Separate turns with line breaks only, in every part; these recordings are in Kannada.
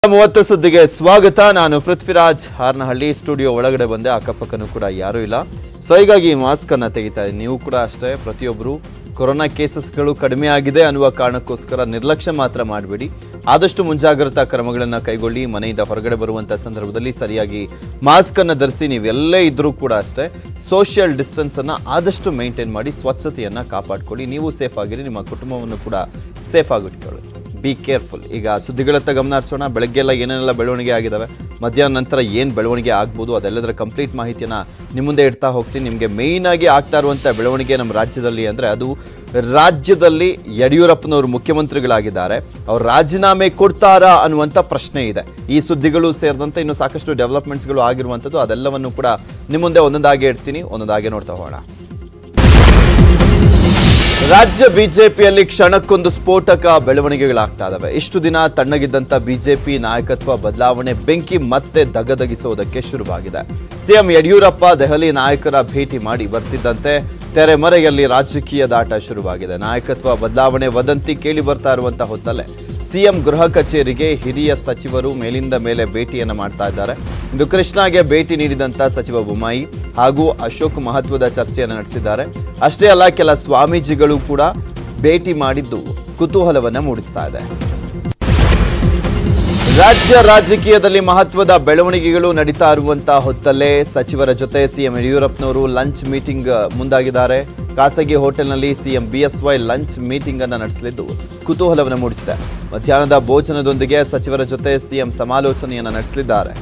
ಮೂವತ್ತು ಸುದ್ದಿಗೆ ಸ್ವಾಗತ ನಾನು ಪೃಥ್ವಿರಾಜ್ ಹಾರ್ನಹಳ್ಳಿ ಸ್ಟುಡಿಯೋ ಒಳಗಡೆ ಬಂದೆ ಅಕ್ಕಪಕ್ಕನೂ ಕೂಡ ಯಾರೂ ಇಲ್ಲ ಸೊ ಹೀಗಾಗಿ ಮಾಸ್ಕ್ ಅನ್ನ ತೆಗಿತಾ ಇದ್ದೀನಿ ನೀವು ಕೂಡ ಅಷ್ಟೇ ಪ್ರತಿಯೊಬ್ಬರು ಕೊರೋನಾ ಕೇಸಸ್ಗಳು ಕಡಿಮೆ ಆಗಿದೆ ಅನ್ನುವ ಕಾರಣಕ್ಕೋಸ್ಕರ ನಿರ್ಲಕ್ಷ್ಯ ಮಾತ್ರ ಮಾಡಬೇಡಿ ಆದಷ್ಟು ಮುಂಜಾಗ್ರತಾ ಕ್ರಮಗಳನ್ನು ಕೈಗೊಳ್ಳಿ ಮನೆಯಿಂದ ಹೊರಗಡೆ ಬರುವಂಥ ಸಂದರ್ಭದಲ್ಲಿ ಸರಿಯಾಗಿ ಮಾಸ್ಕ್ ಅನ್ನು ಧರಿಸಿ ನೀವೆಲ್ಲೇ ಇದ್ರೂ ಕೂಡ ಅಷ್ಟೇ ಸೋಷಿಯಲ್ ಡಿಸ್ಟೆನ್ಸ್ ಅನ್ನ ಆದಷ್ಟು ಮೇಂಟೈನ್ ಮಾಡಿ ಸ್ವಚ್ಛತೆಯನ್ನ ಕಾಪಾಡ್ಕೊಳ್ಳಿ ನೀವು ಸೇಫ್ ಆಗಿರಿ ನಿಮ್ಮ ಕುಟುಂಬವನ್ನು ಕೂಡ ಸೇಫ್ ಆಗಿಟ್ಕೊಳ್ಳಿ ಬಿ ಕೇರ್ಫುಲ್ ಈಗ ಸುದ್ದಿಗಳತ್ತ ಗಮನ ಹರಿಸೋಣ ಬೆಳಗ್ಗೆಲ್ಲ ಏನೇನೆಲ್ಲ ಬೆಳವಣಿಗೆ ಆಗಿದಾವೆ ಮಧ್ಯಾಹ್ನ ನಂತರ ಏನು ಬೆಳವಣಿಗೆ ಆಗ್ಬೋದು ಅದೆಲ್ಲದರ ಕಂಪ್ಲೀಟ್ ಮಾಹಿತಿಯನ್ನು ನಿಮ್ಮ ಮುಂದೆ ಇಡ್ತಾ ಹೋಗ್ತೀನಿ ನಿಮಗೆ ಮೇಯ್ನ್ ಆಗಿ ಆಗ್ತಾ ಇರುವಂಥ ಬೆಳವಣಿಗೆ ನಮ್ಮ ರಾಜ್ಯದಲ್ಲಿ ಅಂದರೆ ಅದು ರಾಜ್ಯದಲ್ಲಿ ಯಡಿಯೂರಪ್ಪನವರು ಮುಖ್ಯಮಂತ್ರಿಗಳಾಗಿದ್ದಾರೆ ಅವ್ರು ರಾಜೀನಾಮೆ ಕೊಡ್ತಾರಾ ಅನ್ನುವಂಥ ಪ್ರಶ್ನೆ ಇದೆ ಈ ಸುದ್ದಿಗಳು ಸೇರಿದಂತೆ ಇನ್ನು ಸಾಕಷ್ಟು ಡೆವಲಪ್ಮೆಂಟ್ಸ್ಗಳು ಆಗಿರುವಂಥದ್ದು ಅದೆಲ್ಲವನ್ನು ಕೂಡ ನಿಮ್ಮ ಮುಂದೆ ಒಂದೊಂದಾಗಿ ಇಡ್ತೀನಿ ಒಂದೊಂದಾಗಿ ನೋಡ್ತಾ ಹೋಗೋಣ ರಾಜ್ಯ ಬಿಜೆಪಿಯಲ್ಲಿ ಕ್ಷಣಕ್ಕೊಂದು ಸ್ಫೋಟಕ ಬೆಳವಣಿಗೆಗಳಾಗ್ತಾ ಇದಾವೆ ಇಷ್ಟು ದಿನ ತಣ್ಣಗಿದ್ದಂತ ಬಿಜೆಪಿ ನಾಯಕತ್ವ ಬದಲಾವಣೆ ಬೆಂಕಿ ಮತ್ತೆ ದಗದಗಿಸೋದಕ್ಕೆ ಶುರುವಾಗಿದೆ ಸಿಎಂ ಯಡಿಯೂರಪ್ಪ ದೆಹಲಿ ನಾಯಕರ ಭೇಟಿ ಮಾಡಿ ಬರ್ತಿದ್ದಂತೆ ತೆರೆಮರೆಯಲ್ಲಿ ರಾಜಕೀಯ ದಾಟ ಶುರುವಾಗಿದೆ ನಾಯಕತ್ವ ಬದಲಾವಣೆ ವದಂತಿ ಕೇಳಿ ಬರ್ತಾ ಇರುವಂತ ಹೊತ್ತಲ್ಲೇ ಸಿಎಂ ಗೃಹ ಕಚೇರಿಗೆ ಹಿರಿಯ ಸಚಿವರು ಮೇಲಿಂದ ಮೇಲೆ ಭೇಟಿಯನ್ನು ಮಾಡ್ತಾ ಇದ್ದಾರೆ ಇಂದು ಕೃಷ್ಣಾಗೆ ಭೇಟಿ ನೀಡಿದಂತ ಸಚಿವ ಬೊಮ್ಮಾಯಿ ಹಾಗೂ ಅಶೋಕ್ ಮಹತ್ವದ ಚರ್ಚೆಯನ್ನು ನಡೆಸಿದ್ದಾರೆ ಅಷ್ಟೇ ಅಲ್ಲ ಕೆಲ ಸ್ವಾಮೀಜಿಗಳು ಕೂಡ ಭೇಟಿ ಮಾಡಿದ್ದು ಕುತೂಹಲವನ್ನ ಮೂಡಿಸ್ತಾ ಇದೆ ರಾಜ್ಯ ರಾಜಕೀಯದಲ್ಲಿ ಮಹತ್ವದ ಬೆಳವಣಿಗೆಗಳು ನಡೀತಾ ಇರುವಂತಹ ಹೊತ್ತಲ್ಲೇ ಸಚಿವರ ಜೊತೆ ಸಿಎಂ ಯಡಿಯೂರಪ್ಪನವರು ಲಂಚ್ ಮೀಟಿಂಗ್ ಮುಂದಾಗಿದ್ದಾರೆ ಖಾಸಗಿ ಹೋಟೆಲ್ನಲ್ಲಿ ಸಿಎಂ ಬಿಎಸ್ವೈ ಲಂಚ್ ಮೀಟಿಂಗ್ ಅನ್ನ ನಡೆಸಲಿದ್ದು ಕುತೂಹಲವನ್ನು ಮೂಡಿಸಿದೆ ಮಧ್ಯಾಹ್ನದ ಭೋಜನದೊಂದಿಗೆ ಸಚಿವರ ಜೊತೆ ಸಿಎಂ ಸಮಾಲೋಚನೆಯನ್ನ ನಡೆಸಲಿದ್ದಾರೆ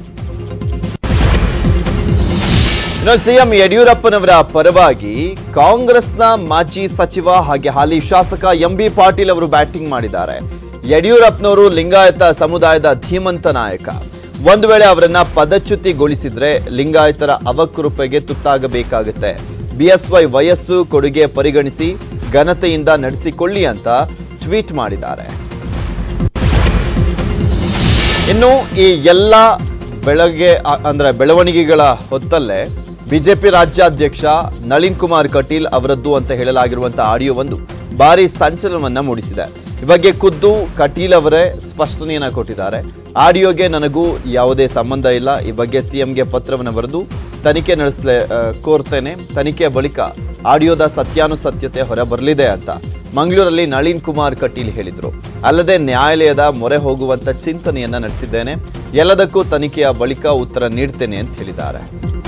ಇನ್ನು ಸಿಎಂ ಯಡಿಯೂರಪ್ಪನವರ ಪರವಾಗಿ ಕಾಂಗ್ರೆಸ್ನ ಮಾಜಿ ಸಚಿವ ಹಾಗೆ ಹಾಲಿ ಶಾಸಕ ಎಂ ಬಿ ಪಾಟೀಲ್ ಅವರು ಬ್ಯಾಟಿಂಗ್ ಮಾಡಿದ್ದಾರೆ ಯಡಿಯೂರಪ್ಪನವರು ಲಿಂಗಾಯತ ಸಮುದಾಯದ ಧೀಮಂತ ನಾಯಕ ಒಂದು ವೇಳೆ ಅವರನ್ನ ಪದಚ್ಯುತಿಗೊಳಿಸಿದ್ರೆ ಲಿಂಗಾಯತರ ಅವಕೃಪೆಗೆ ತುತ್ತಾಗಬೇಕಾಗುತ್ತೆ ಬಿಎಸ್ವೈ ವಯಸ್ಸು ಕೊಡುಗೆ ಪರಿಗಣಿಸಿ ಘನತೆಯಿಂದ ನಡೆಸಿಕೊಳ್ಳಿ ಅಂತ ಟ್ವೀಟ್ ಮಾಡಿದ್ದಾರೆ ಇನ್ನು ಈ ಎಲ್ಲ ಬೆಳಗ್ಗೆ ಅ- ಅಂದ್ರೆ ಬೆಳವಣಿಗೆಗಳ ಹೊತ್ತಲ್ಲೇ ಬಿಜೆಪಿ ರಾಜ್ಯಾಧ್ಯಕ್ಷ ನಳಿನ್ ಕುಮಾರ್ ಕಟೀಲ್ ಅವರದ್ದು ಅಂತ ಹೇಳಲಾಗಿರುವಂತಹ ಆಡಿಯೋ ಒಂದು ಭಾರಿ ಸಂಚಲನವನ್ನ ಮೂಡಿಸಿದೆ ಈ ಬಗ್ಗೆ ಖುದ್ದು ಕಟೀಲ್ ಅವರೇ ಸ್ಪಷ್ಟನೆಯನ್ನ ಕೊಟ್ಟಿದ್ದಾರೆ ಆಡಿಯೋಗೆ ನನಗೂ ಯಾವುದೇ ಸಂಬಂಧ ಇಲ್ಲ ಈ ಬಗ್ಗೆ ಸಿಎಂಗೆ ಪತ್ರವನ್ನು ಬರೆದು ತನಿಖೆ ನಡೆಸಲೇ ಆ, ಕೋರ್ತೇನೆ ತನಿಖೆಯ ಬಳಿಕ ಆಡಿಯೋದ ಸತ್ಯಾನುಸತ್ಯತೆ ಹೊರಬರಲಿದೆ ಅಂತ ಮಂಗಳೂರಲ್ಲಿ ನಳಿನ್ ಕುಮಾರ್ ಕಟೀಲ್ ಹೇಳಿದ್ರು ಅಲ್ಲದೆ ನ್ಯಾಯಾಲಯದ ಮೊರೆ ಹೋಗುವಂತ ಚಿಂತನೆಯನ್ನ ನಡೆಸಿದ್ದೇನೆ ಎಲ್ಲದಕ್ಕೂ ತನಿಖೆಯ ಬಳಿಕ ಉತ್ತರ ನೀಡ್ತೇನೆ ಅಂತ ಹೇಳಿದ್ದಾರೆ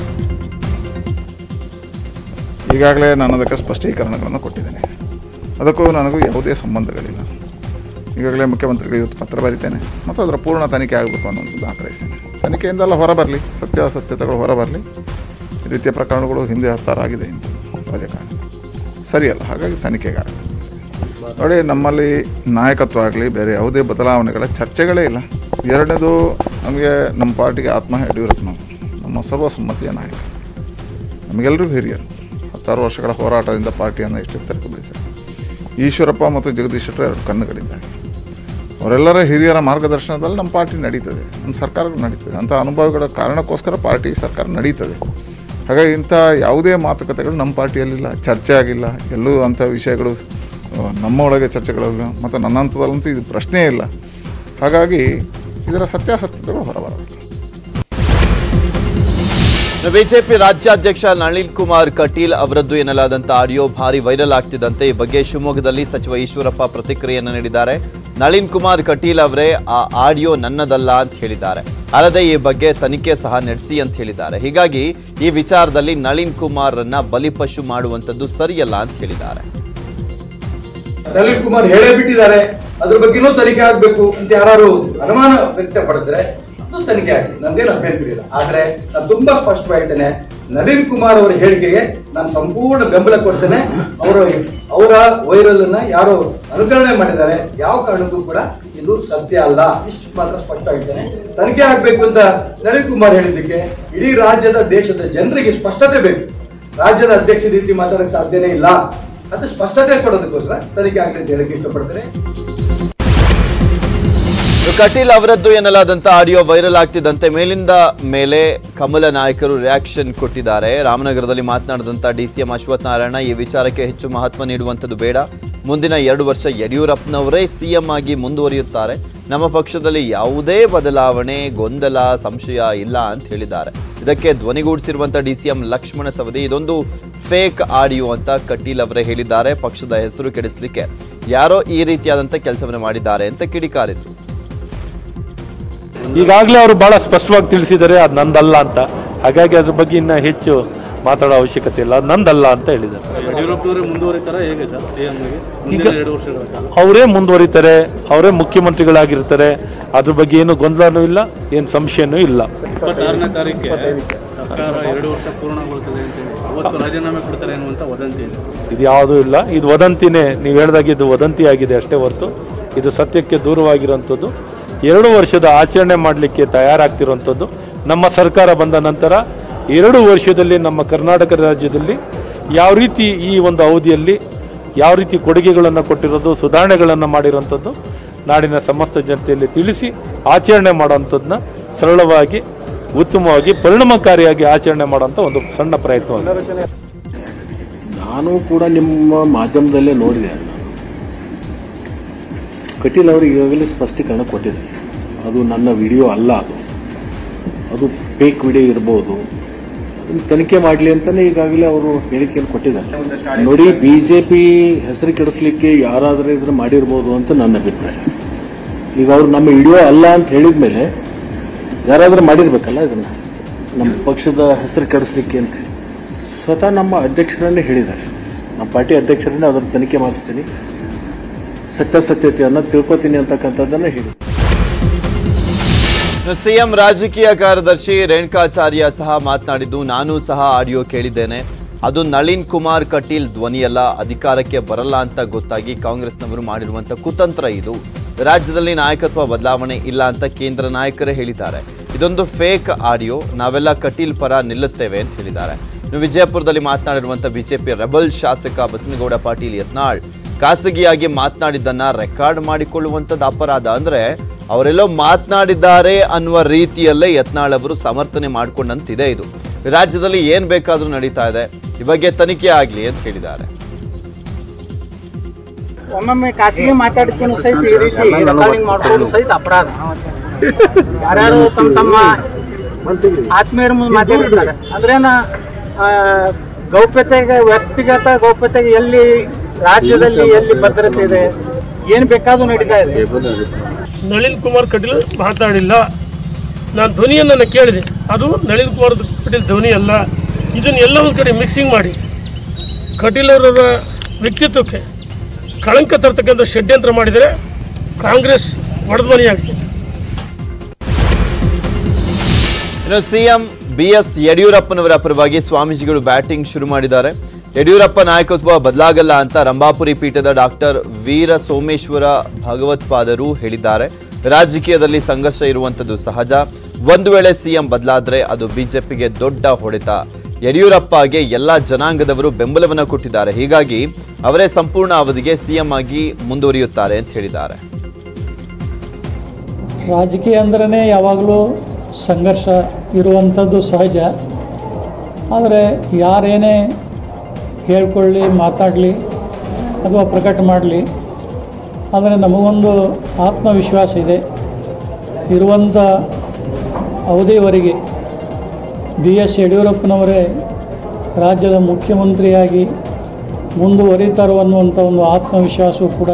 ಈಗಾಗಲೇ ನಾನು ಅದಕ್ಕೆ ಸ್ಪಷ್ಟೀಕರಣಗಳನ್ನು ಕೊಟ್ಟಿದ್ದೇನೆ ಅದಕ್ಕೂ ನನಗೂ ಯಾವುದೇ ಸಂಬಂಧಗಳಿಲ್ಲ ಈಗಾಗಲೇ ಮುಖ್ಯಮಂತ್ರಿಗಳಿಗೆ ಇವತ್ತು ಪತ್ರ ಬರಿತೇನೆ ಮತ್ತು ಅದರ ಪೂರ್ಣ ತನಿಖೆ ಆಗಬೇಕು ಅನ್ನೋದು ಆಗ್ರಹಿಸ್ತೇನೆ ತನಿಖೆಯಿಂದೆಲ್ಲ ಹೊರಬರಲಿ ಸತ್ಯಾಸತ್ಯತೆಗಳು ಹೊರಬರಲಿ ಈ ರೀತಿಯ ಪ್ರಕರಣಗಳು ಹಿಂದೆ ಹತ್ತಾರು ಆಗಿದೆ ಇಂದು ರಾಜಕಾರಣ ಸರಿಯಲ್ಲ ಹಾಗಾಗಿ ತನಿಖೆಗಾಗಲಿ ನೋಡಿ ನಮ್ಮಲ್ಲಿ ನಾಯಕತ್ವ ಆಗಲಿ ಬೇರೆ ಯಾವುದೇ ಬದಲಾವಣೆಗಳ ಚರ್ಚೆಗಳೇ ಇಲ್ಲ ಎರಡನೇದು ನಮಗೆ ನಮ್ಮ ಪಾರ್ಟಿಗೆ ಆತ್ಮ ಯಡಿಯೂರಪ್ಪನವರು ನಮ್ಮ ಸರ್ವಸಮ್ಮತಿಯ ನಾಯಕ ನಮಗೆಲ್ಲರಿಗೂ ಹಿರಿಯರು ಹತ್ತಾರು ವರ್ಷಗಳ ಹೋರಾಟದಿಂದ ಪಾರ್ಟಿಯನ್ನು ಎಷ್ಟೆತ್ತರಕ್ಕೆ ಬೆಳೆಸಿದ್ದಾರೆ ಈಶ್ವರಪ್ಪ ಮತ್ತು ಜಗದೀಶ್ ಶೆಟ್ಟರ್ ಎರಡು ಕಣ್ಣುಗಳಿದ್ದಾರೆ ಅವರೆಲ್ಲರ ಹಿರಿಯರ ಮಾರ್ಗದರ್ಶನದಲ್ಲಿ ನಮ್ಮ ಪಾರ್ಟಿ ನಡೀತದೆ ನಮ್ಮ ಸರ್ಕಾರ ನಡೀತದೆ ಅಂಥ ಅನುಭವಗಳ ಕಾರಣಕ್ಕೋಸ್ಕರ ಪಾರ್ಟಿ ಸರ್ಕಾರ ನಡೀತದೆ ಹಾಗಾಗಿ ಇಂಥ ಯಾವುದೇ ಮಾತುಕತೆಗಳು ನಮ್ಮ ಪಾರ್ಟಿಯಲ್ಲಿಲ್ಲ ಚರ್ಚೆ ಆಗಿಲ್ಲ ಎಲ್ಲೂ ಅಂಥ ವಿಷಯಗಳು ಆ, ನಮ್ಮ ಒಳಗೆ ಚರ್ಚೆಗಳಿಲ್ಲ ಮತ್ತು ನನ್ನ ಹಂತದಲ್ಲಂತೂ ಇದು ಪ್ರಶ್ನೆಯೇ ಇಲ್ಲ ಹಾಗಾಗಿ ಇದರ ಸತ್ಯಾಸತ್ಯತೆಗಳು ಹೊರಬರಬೇಕು
ಬಿಜೆಪಿ ರಾಜ್ಯಾಧ್ಯಕ್ಷ ನಳಿನ್ ಕುಮಾರ್ ಕಟೀಲ್ ಅವರದ್ದು ಎನ್ನಲಾದಂತ ಆಡಿಯೋ ಭಾರಿ ವೈರಲ್ ಆಗ್ತಿದ್ದಂತೆ ಈ ಬಗ್ಗೆ ಶಿವಮೊಗ್ಗದಲ್ಲಿ ಸಚಿವ ಈಶ್ವರಪ್ಪ ಪ್ರತಿಕ್ರಿಯೆಯನ್ನು ನೀಡಿದ್ದಾರೆ ನಳಿನ್ ಕುಮಾರ್ ಕಟೀಲ್ ಅವರೇ ಆ ಆಡಿಯೋ ನನ್ನದಲ್ಲ ಅಂತ ಹೇಳಿದ್ದಾರೆ ಅಲ್ಲದೆ ಈ ಬಗ್ಗೆ ತನಿಖೆ ಸಹ ನಡೆಸಿ ಅಂತ ಹೇಳಿದ್ದಾರೆ ಹೀಗಾಗಿ ಈ ವಿಚಾರದಲ್ಲಿ ನಳಿನ್ ಕುಮಾರ್ರನ್ನ ಬಲಿಪಶು ಮಾಡುವಂತದ್ದು ಸರಿಯಲ್ಲ ಅಂತ ಹೇಳಿದ್ದಾರೆ
ನಳಿನ್ ಕುಮಾರ್ ಹೇಳೇ ಬಿಟ್ಟಿದ್ದಾರೆ ಅದ್ರ ಬಗ್ಗೆನೂ ತನಿಖೆ ಆಗ್ಬೇಕು ಅಂತ ಯಾರು ಅನುಮಾನ ವ್ಯಕ್ತಪಡಿಸಿದ್ರೆ ಅದು ತನಿಖೆ ಆಗಲಿ ನಂದೇನು ಅಭ್ಯಂತರ ಇಲ್ಲ ಆದ್ರೆ ನಾನು ತುಂಬಾ ಸ್ಪಷ್ಟವಾಗಿರ್ತೇನೆ ನಳಿನ್ ಕುಮಾರ್ ಅವರ ಹೇಳಿಕೆಗೆ ನಾನು ಸಂಪೂರ್ಣ ಬೆಂಬಲ ಕೊಡ್ತೇನೆ ಅವರು ಅವರ ವೈರಲ್ ಅನ್ನ ಯಾರು ಅನುಕರಣೆ ಮಾಡಿದ್ದಾರೆ ಯಾವ ಕಾರಣಕ್ಕೂ ಕೂಡ ಇದು ಸತ್ಯ ಅಲ್ಲ ಇಷ್ಟು ಮಾತ್ರ ಸ್ಪಷ್ಟವಾಗಿರ್ತೇನೆ ತನಿಖೆ ಆಗ್ಬೇಕು ಅಂತ ನಳಿನ್ ಕುಮಾರ್ ಹೇಳಿದ್ದಕ್ಕೆ ಇಡೀ ರಾಜ್ಯದ ದೇಶದ ಜನರಿಗೆ ಸ್ಪಷ್ಟತೆ ಬೇಕು ರಾಜ್ಯದ ಅಧ್ಯಕ್ಷ ರೀತಿ ಮಾತಾಡಕ್ಕೆ ಸಾಧ್ಯನೇ ಇಲ್ಲ ಅದು ಸ್ಪಷ್ಟತೆ ಕೊಡೋದಕ್ಕೋಸ್ಕರ ತನಿಖೆ ಆಗಲಿ ಅಂತ ಹೇಳಕ್ಕೆ ಇಷ್ಟಪಡ್ತೇನೆ
ಕಟೀಲ್ ಅವರದ್ದು ಎನ್ನಲಾದಂತ ಆಡಿಯೋ ವೈರಲ್ ಆಗ್ತಿದ್ದಂತೆ ಮೇಲಿಂದ ಮೇಲೆ ಕಮಲ ನಾಯಕರು ರಿಯಾಕ್ಷನ್ ಕೊಟ್ಟಿದ್ದಾರೆ ರಾಮನಗರದಲ್ಲಿ ಮಾತನಾಡಿದಂತ ಡಿಸಿಎಂ ಅಶ್ವಥ್ ನಾರಾಯಣ ಈ ವಿಚಾರಕ್ಕೆ ಹೆಚ್ಚು ಮಹತ್ವ ನೀಡುವಂಥದ್ದು ಬೇಡ ಮುಂದಿನ ಎರಡು ವರ್ಷ ಯಡಿಯೂರಪ್ಪನವರೇ ಸಿಎಂ ಆಗಿ ಮುಂದುವರಿಯುತ್ತಾರೆ ನಮ್ಮ ಪಕ್ಷದಲ್ಲಿ ಯಾವುದೇ ಬದಲಾವಣೆ ಗೊಂದಲ ಸಂಶಯ ಇಲ್ಲ ಅಂತ ಹೇಳಿದ್ದಾರೆ ಇದಕ್ಕೆ ಧ್ವನಿಗೂಡಿಸಿರುವಂತ ಡಿಸಿಎಂ ಲಕ್ಷ್ಮಣ ಸವದಿ ಇದೊಂದು ಫೇಕ್ ಆಡಿಯೋ ಅಂತ ಕಟೀಲ್ ಅವರೇ ಹೇಳಿದ್ದಾರೆ ಪಕ್ಷದ ಹೆಸರು ಕೆಡಿಸಲಿಕ್ಕೆ ಯಾರೋ ಈ ರೀತಿಯಾದಂಥ ಕೆಲಸವನ್ನು ಮಾಡಿದ್ದಾರೆ ಅಂತ ಕಿಡಿಕಾರಿದ್ರು
ಈಗಾಗಲೇ ಅವರು ಬಹಳ ಸ್ಪಷ್ಟವಾಗಿ ತಿಳಿಸಿದ್ದಾರೆ ಅದು ನಂದಲ್ಲ ಅಂತ ಹಾಗಾಗಿ ಅದ್ರ ಬಗ್ಗೆ ಇನ್ನ ಹೆಚ್ಚು ಮಾತಾಡೋ ಅವಶ್ಯಕತೆ ಇಲ್ಲ ಅದು ನಂದಲ್ಲ ಅಂತ ಹೇಳಿದ್ದಾರೆ
ಯಡಿಯೂರಪ್ಪನವರೇ ಮುಂದುವರಿತಾರ ಹೇಗೆ ಸರ್ ಸಿಎಂಗೆ ಮುಂದಿನ ಎರಡು ವರ್ಷಗಳ ಕಾಲ
ಅವರೇ ಮುಂದುವರಿತಾರೆ ಅವರೇ ಮುಖ್ಯಮಂತ್ರಿಗಳಾಗಿರ್ತಾರೆ ಅದ್ರ ಬಗ್ಗೆ ಏನು ಗೊಂದಲನೂ ಇಲ್ಲ ಏನು ಸಂಶಯನೂ ಇಲ್ಲ
ಇಪ್ಪತ್ತಾರನೇ ತಾರೀಕಿಗೆ ಸರ್ಕಾರ ಎರಡು ವರ್ಷ ಪೂರ್ಣಗೊಳ್ತದೆ ಅಂತ ಹೇಳಿ ಅವತ್ತು ರಾಜೀನಾಮೆ ಕೊಡ್ತಾರೆ ಅನ್ನುವಂಥ ವದಂತಿ ಇದೆ
ಇದು ಯಾವುದೂ ಇಲ್ಲ ಇದು ವದಂತಿನೇ ನೀವು ಹೇಳಿದಾಗ ಇದು ವದಂತಿ ಆಗಿದೆ ಅಷ್ಟೇ ಹೊರತು ಇದು ಸತ್ಯಕ್ಕೆ ದೂರವಾಗಿರುವಂಥದ್ದು ಎರಡು ವರ್ಷದ ಆಚರಣೆ ಮಾಡಲಿಕ್ಕೆ ತಯಾರಾಗ್ತಿರುವಂಥದ್ದು ನಮ್ಮ ಸರ್ಕಾರ ಬಂದ ನಂತರ ಎರಡು ವರ್ಷದಲ್ಲಿ ನಮ್ಮ ಕರ್ನಾಟಕ ರಾಜ್ಯದಲ್ಲಿ ಯಾವ ರೀತಿ ಈ ಒಂದು ಅವಧಿಯಲ್ಲಿ ಯಾವ ರೀತಿ ಕೊಡುಗೆಗಳನ್ನು ಕೊಟ್ಟಿರೋದು ಸುಧಾರಣೆಗಳನ್ನು ಮಾಡಿರೋಂಥದ್ದು ನಾಡಿನ ಸಮಸ್ತ ಜನತೆಯಲ್ಲಿ ತಿಳಿಸಿ ಆಚರಣೆ ಮಾಡೋವಂಥದ್ದನ್ನ ಸರಳವಾಗಿ ಉತ್ತಮವಾಗಿ ಪರಿಣಾಮಕಾರಿಯಾಗಿ ಆಚರಣೆ ಮಾಡೋಂಥ ಒಂದು ಸಣ್ಣ ಪ್ರಯತ್ನವಾಗಿದೆ
ನಾನು ಕೂಡ ನಿಮ್ಮ ಮಾಧ್ಯಮದಲ್ಲೇ ನೋಡಿದೆ ನಾನು ಕಟೀಲ್ ಅವರು ಈಗಾಗಲೇ ಸ್ಪಷ್ಟೀಕರಣ ಕೊಟ್ಟಿದೆ ಅದು ನನ್ನ ವಿಡಿಯೋ ಅಲ್ಲ ಅದು ಅದು ಫೇಕ್ ವಿಡಿಯೋ ಇರ್ಬೋದು ಅದನ್ನ ತನಿಖೆ ಮಾಡಲಿ ಅಂತಲೇ ಈಗಾಗಲೇ ಅವರು ಹೇಳಿಕೆಯನ್ನು ಕೊಟ್ಟಿದ್ದಾರೆ ನೋಡಿ ಬಿ ಜೆ ಪಿ ಹೆಸರು ಕೆಡಿಸ್ಲಿಕ್ಕೆ ಯಾರಾದರೂ ಇದನ್ನು ಮಾಡಿರ್ಬೋದು ಅಂತ ನನ್ನ ಅಭಿಪ್ರಾಯ ಈಗ ಅವರು ನಮ್ಮ ವಿಡಿಯೋ ಅಲ್ಲ ಅಂತ ಹೇಳಿದ ಮೇಲೆ ಯಾರಾದರೂ ಮಾಡಿರ್ಬೇಕಲ್ಲ ಇದನ್ನು ನಮ್ಮ ಪಕ್ಷದ ಹೆಸರು ಕೆಡಿಸ್ಲಿಕ್ಕೆ ಅಂತ ಹೇಳಿ ಸ್ವತಃ ನಮ್ಮ ಅಧ್ಯಕ್ಷರನ್ನೇ ಹೇಳಿದ್ದಾರೆ ನಮ್ಮ ಪಾರ್ಟಿ ಅಧ್ಯಕ್ಷರನ್ನೇ ಅದರ ತನಿಖೆ ಮಾಡಿಸ್ತೀನಿ ಸತ್ಯಾಸತ್ಯತೆಯನ್ನು ತಿಳ್ಕೊತೀನಿ ಅಂತಕ್ಕಂಥದ್ದನ್ನು ಹೇಳಿ
ಸಿಎಂ ರಾಜಕೀಯ ಕಾರ್ಯದರ್ಶಿ ರೇಣುಕಾಚಾರ್ಯ ಸಹ ಮಾತನಾಡಿದ್ದು ನಾನು ಸಹ ಆಡಿಯೋ ಕೇಳಿದ್ದೇನೆ ಅದು ನಳಿನ್ ಕುಮಾರ್ ಕಟೀಲ್ ಧ್ವನಿಯಲ್ಲ ಅಧಿಕಾರಕ್ಕೆ ಬರಲ್ಲ ಅಂತ ಗೊತ್ತಾಗಿ ಕಾಂಗ್ರೆಸ್ನವರು ಮಾಡಿರುವಂತ ಕುತಂತ್ರ ಇದು ರಾಜ್ಯದಲ್ಲಿ ನಾಯಕತ್ವ ಬದಲಾವಣೆ ಇಲ್ಲ ಅಂತ ಕೇಂದ್ರ ನಾಯಕರೇ ಹೇಳಿದ್ದಾರೆ ಇದೊಂದು ಫೇಕ್ ಆಡಿಯೋ ನಾವೆಲ್ಲ ಕಟೀಲ್ ಪರ ನಿಲ್ಲುತ್ತೇವೆ ಅಂತ ಹೇಳಿದ್ದಾರೆ ಇನ್ನು ವಿಜಯಪುರದಲ್ಲಿ ಮಾತನಾಡಿರುವಂತ ಬಿಜೆಪಿ ರೆಬಲ್ ಶಾಸಕ ಬಸನಗೌಡ ಪಾಟೀಲ್ ಯತ್ನಾಳ್ ಖಾಸಗಿಯಾಗಿ ಮಾತನಾಡಿದ್ದನ್ನ ರೆಕಾರ್ಡ್ ಮಾಡಿಕೊಳ್ಳುವಂಥದ್ದು ಅಪರಾಧ ಅಂದ್ರೆ ಅವರೆಲ್ಲೋ ಮಾತನಾಡಿದ್ದಾರೆ ಅನ್ನುವ ರೀತಿಯಲ್ಲೇ ಯತ್ನಾಳ್ ಅವರು ಸಮರ್ಥನೆ ಮಾಡಿಕೊಂಡಂತಿದೆ ಇದು ರಾಜ್ಯದಲ್ಲಿ ಏನ್ ಬೇಕಾದ್ರೂ ನಡೀತಾ ಇದೆ ಈ ಬಗ್ಗೆ ತನಿಖೆ ಆಗ್ಲಿ ಅಂತ ಹೇಳಿದ್ದಾರೆ
ಒಮ್ಮೊಮ್ಮೆ ಖಾಸಗಿ ಮಾತಾಡ್ತೀನಿ ಸಹಿತ ಈ ರೀತಿ ರೆಕಾರ್ಡಿಂಗ್ ಮಾಡ್ಕೊಂಡು ಸಹಿತ ಅಪರಾಧ ಯಾರ್ಯಾರು ತಮ್ಮ ತಮ್ಮ ಆತ್ಮೀಯರ ಮುಂದೆ ಮಾತಾಡಿರ್ತಾರೆ ಅಂದ್ರೇನ ಆ, ಗೌಪ್ಯತೆಗೆ ವ್ಯಕ್ತಿಗತ ಗೌಪ್ಯತೆಗೆ ಎಲ್ಲಿ ರಾಜ್ಯದಲ್ಲಿ ಎಲ್ಲಿ ಭದ್ರತೆ ಇದೆ ಏನ್ ಬೇಕಾದ್ರೂ ನಡೀತಾ ಇದೆ
ನಳಿನ್ ಕುಮಾರ್ ಕಟೀಲ್ ಮಾತಾಡಿಲ್ಲ ನಾನು ಧ್ವನಿಯನ್ನು ನಾನು ಕೇಳಿದೆ ಅದು ನಳಿನ್ ಕುಮಾರ್ ಕಟೀಲ್ ಧ್ವನಿ ಅಲ್ಲ ಇದನ್ನ ಎಲ್ಲ ಒಂದು ಕಡೆ ಮಿಕ್ಸಿಂಗ್ ಮಾಡಿ ಕಟೀಲ್ ಅವರ ವ್ಯಕ್ತಿತ್ವಕ್ಕೆ ಕಳಂಕ ತರ್ತಕ್ಕಂಥ ಷಡ್ಯಂತ್ರ ಮಾಡಿದರೆ ಕಾಂಗ್ರೆಸ್ ಒಡೆದ್ಮನಿಯಾಗ್ತದೆ
ಇನ್ನು ಸಿಎಂ ಬಿ ಎಸ್ ಯಡಿಯೂರಪ್ಪನವರ ಪರವಾಗಿ ಸ್ವಾಮೀಜಿಗಳು ಬ್ಯಾಟಿಂಗ್ ಶುರು ಮಾಡಿದ್ದಾರೆ ಯಡಿಯೂರಪ್ಪ ನಾಯಕತ್ವ ಬದಲಾಗಲ್ಲ ಅಂತ ರಂಭಾಪುರಿ ಪೀಠದ ಡಾಕ್ಟರ್ ವೀರ ಸೋಮೇಶ್ವರ ಭಗವತ್ಪಾದರು ಹೇಳಿದ್ದಾರೆ ರಾಜಕೀಯದಲ್ಲಿ ಸಂಘರ್ಷ ಇರುವಂತದ್ದು ಸಹಜ ಒಂದು ವೇಳೆ ಸಿಎಂ ಬದಲಾದ್ರೆ ಅದು ಬಿಜೆಪಿಗೆ ದೊಡ್ಡ ಹೊಡೆತ ಯಡಿಯೂರಪ್ಪಗೆ ಎಲ್ಲ ಜನಾಂಗದವರು ಬೆಂಬಲವನ್ನ ಕೊಟ್ಟಿದ್ದಾರೆ ಹೀಗಾಗಿ ಅವರೇ ಸಂಪೂರ್ಣ ಅವಧಿಗೆ ಸಿಎಂ ಆಗಿ ಮುಂದುವರಿಯುತ್ತಾರೆ ಅಂತ ಹೇಳಿದ್ದಾರೆ
ರಾಜಕೀಯ ಅಂದ್ರೇ ಯಾವಾಗಲೂ ಸಂಘರ್ಷ ಇರುವಂಥದ್ದು ಸಹಜ ಆದರೆ ಯಾರೇನೇ ಹೇಳ್ಕೊಳ್ಳಿ ಮಾತಾಡಲಿ ಅಥವಾ ಪ್ರಕಟ ಮಾಡಲಿ ಆದರೆ ನಮಗೊಂದು ಆತ್ಮವಿಶ್ವಾಸ ಇದೆ ಇರುವಂಥ ಅವಧಿವರೆಗೆ ಬಿ ಎಸ್ ಯಡಿಯೂರಪ್ಪನವರೇ ರಾಜ್ಯದ ಮುಖ್ಯಮಂತ್ರಿಯಾಗಿ ಮುಂದುವರಿತಾರೋ ಅನ್ನುವಂಥ ಒಂದು ಆತ್ಮವಿಶ್ವಾಸವೂ ಕೂಡ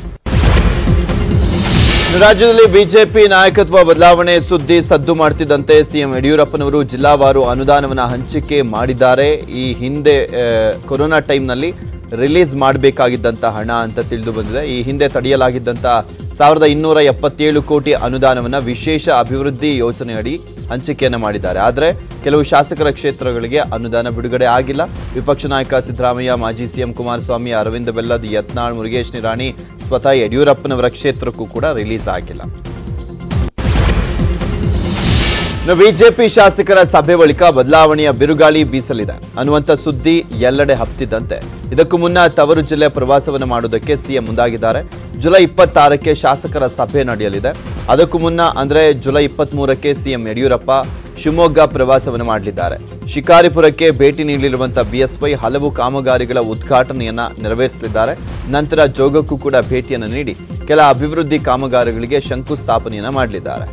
ರಾಜ್ಯದಲ್ಲಿ ಬಿಜೆಪಿ ನಾಯಕತ್ವ ಬದಲಾವಣೆ ಸುದ್ದಿ ಸದ್ದು ಮಾಡ್ತಿದ್ದಂತೆ ಸಿಎಂ ಯಡಿಯೂರಪ್ಪನವರು ಜಿಲ್ಲಾವಾರು ಅನುದಾನವನ್ನ ಹಂಚಿಕೆ ಮಾಡಿದ್ದಾರೆ ಈ ಹಿಂದೆ ಆ, ಕೊರೋನಾ ಟೈಮ್ನಲ್ಲಿ ರಿಲೀಸ್ ಮಾಡಬೇಕಾಗಿದ್ದಂಥ ಹಣ ಅಂತ ತಿಳಿದು ಬಂದಿದೆ ಈ ಹಿಂದೆ ತಡೆಯಲಾಗಿದ್ದಂಥ ಸಾವಿರದ ಇನ್ನೂರ ಎಪ್ಪತ್ತೇಳು ಕೋಟಿ ಅನುದಾನವನ್ನ ವಿಶೇಷ ಅಭಿವೃದ್ಧಿ ಯೋಜನೆಯಡಿ ಹಂಚಿಕೆಯನ್ನು ಮಾಡಿದ್ದಾರೆ ಆದರೆ ಕೆಲವು ಶಾಸಕರ ಕ್ಷೇತ್ರಗಳಿಗೆ ಅನುದಾನ ಬಿಡುಗಡೆ ಆಗಿಲ್ಲ ವಿಪಕ್ಷ ನಾಯಕ ಸಿದ್ದರಾಮಯ್ಯ ಮಾಜಿ ಸಿಎಂ ಕುಮಾರಸ್ವಾಮಿ ಅರವಿಂದ ಬೆಲ್ಲದ್ ಯತ್ನಾಳ್ ಮುರುಗೇಶ್ ನಿರಾಣಿ ಸ್ವತಃ ಯಡಿಯೂರಪ್ಪನವರ ಕ್ಷೇತ್ರಕ್ಕೂ ಕೂಡ ರಿಲೀಸ್ ಆಗಿಲ್ಲ ಇನ್ನು ಬಿಜೆಪಿ ಶಾಸಕರ ಸಭೆ ಬಳಿಕ ಬದಲಾವಣೆಯ ಬಿರುಗಾಳಿ ಬೀಸಲಿದೆ ಅನ್ನುವಂಥ ಸುದ್ದಿ ಎಲ್ಲೆಡೆ ಹಬ್ತಿದ್ದಂತೆ ಇದಕ್ಕೂ ಮುನ್ನ ತವರು ಜಿಲ್ಲೆ ಪ್ರವಾಸವನ್ನು ಮಾಡುವುದಕ್ಕೆ ಸಿಎಂ ಮುಂದಾಗಿದ್ದಾರೆ ಜುಲೈ ಇಪ್ಪತ್ತಾರಕ್ಕೆ ಶಾಸಕರ ಸಭೆ ನಡೆಯಲಿದೆ ಅದಕ್ಕೂ ಮುನ್ನ ಅಂದ್ರೆ ಜುಲೈ ಇಪ್ಪತ್ತ್ ಮೂರಕ್ಕೆ ಸಿಎಂ ಯಡಿಯೂರಪ್ಪ ಶಿವಮೊಗ್ಗ ಪ್ರವಾಸವನ್ನು ಮಾಡಲಿದ್ದಾರೆ ಶಿಕಾರಿಪುರಕ್ಕೆ ಭೇಟಿ ನೀಡಲಿರುವಂತಹ ಬಿಎಸ್ವೈ ಹಲವು ಕಾಮಗಾರಿಗಳ ಉದ್ಘಾಟನೆಯನ್ನ ನೆರವೇರಿಸಲಿದ್ದಾರೆ ನಂತರ ಜೋಗಕ್ಕೂ ಕೂಡ ಭೇಟಿಯನ್ನು ನೀಡಿ ಕೆಲ ಅಭಿವೃದ್ಧಿ ಕಾಮಗಾರಿಗಳಿಗೆ ಶಂಕುಸ್ಥಾಪನೆಯನ್ನ ಮಾಡಲಿದ್ದಾರೆ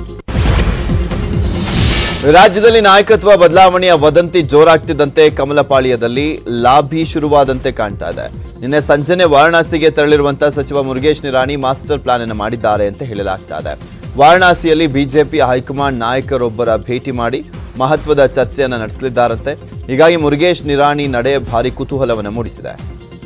ರಾಜ್ಯದಲ್ಲಿ ನಾಯಕತ್ವ ಬದಲಾವಣೆಯ ವದಂತಿ ಜೋರಾಗ್ತಿದ್ದಂತೆ ಕಮಲಪಾಳ್ಯದಲ್ಲಿ ಲಾಭಿ ಶುರುವಾದಂತೆ ಕಾಣ್ತಾ ಇದೆ ನಿನ್ನೆ ಸಂಜೆನೆ ವಾರಣಾಸಿಗೆ ತೆರಳಿರುವಂತಹ ಸಚಿವ ಮುರುಗೇಶ್ ನಿರಾಣಿ ಮಾಸ್ಟರ್ ಪ್ಲಾನ್ ಅನ್ನು ಮಾಡಿದ್ದಾರೆ ಅಂತ ಹೇಳಲಾಗ್ತಾ ಇದೆ ವಾರಣಾಸಿಯಲ್ಲಿ ಬಿಜೆಪಿ ಹೈಕಮಾಂಡ್ ನಾಯಕರೊಬ್ಬರ ಭೇಟಿ ಮಾಡಿ ಮಹತ್ವದ ಚರ್ಚೆಯನ್ನು ನಡೆಸಲಿದ್ದಾರಂತೆ ಹೀಗಾಗಿ ಮುರುಗೇಶ್ ನಿರಾಣಿ ನಡೆ ಭಾರಿ ಕುತೂಹಲವನ್ನು ಮೂಡಿಸಿದೆ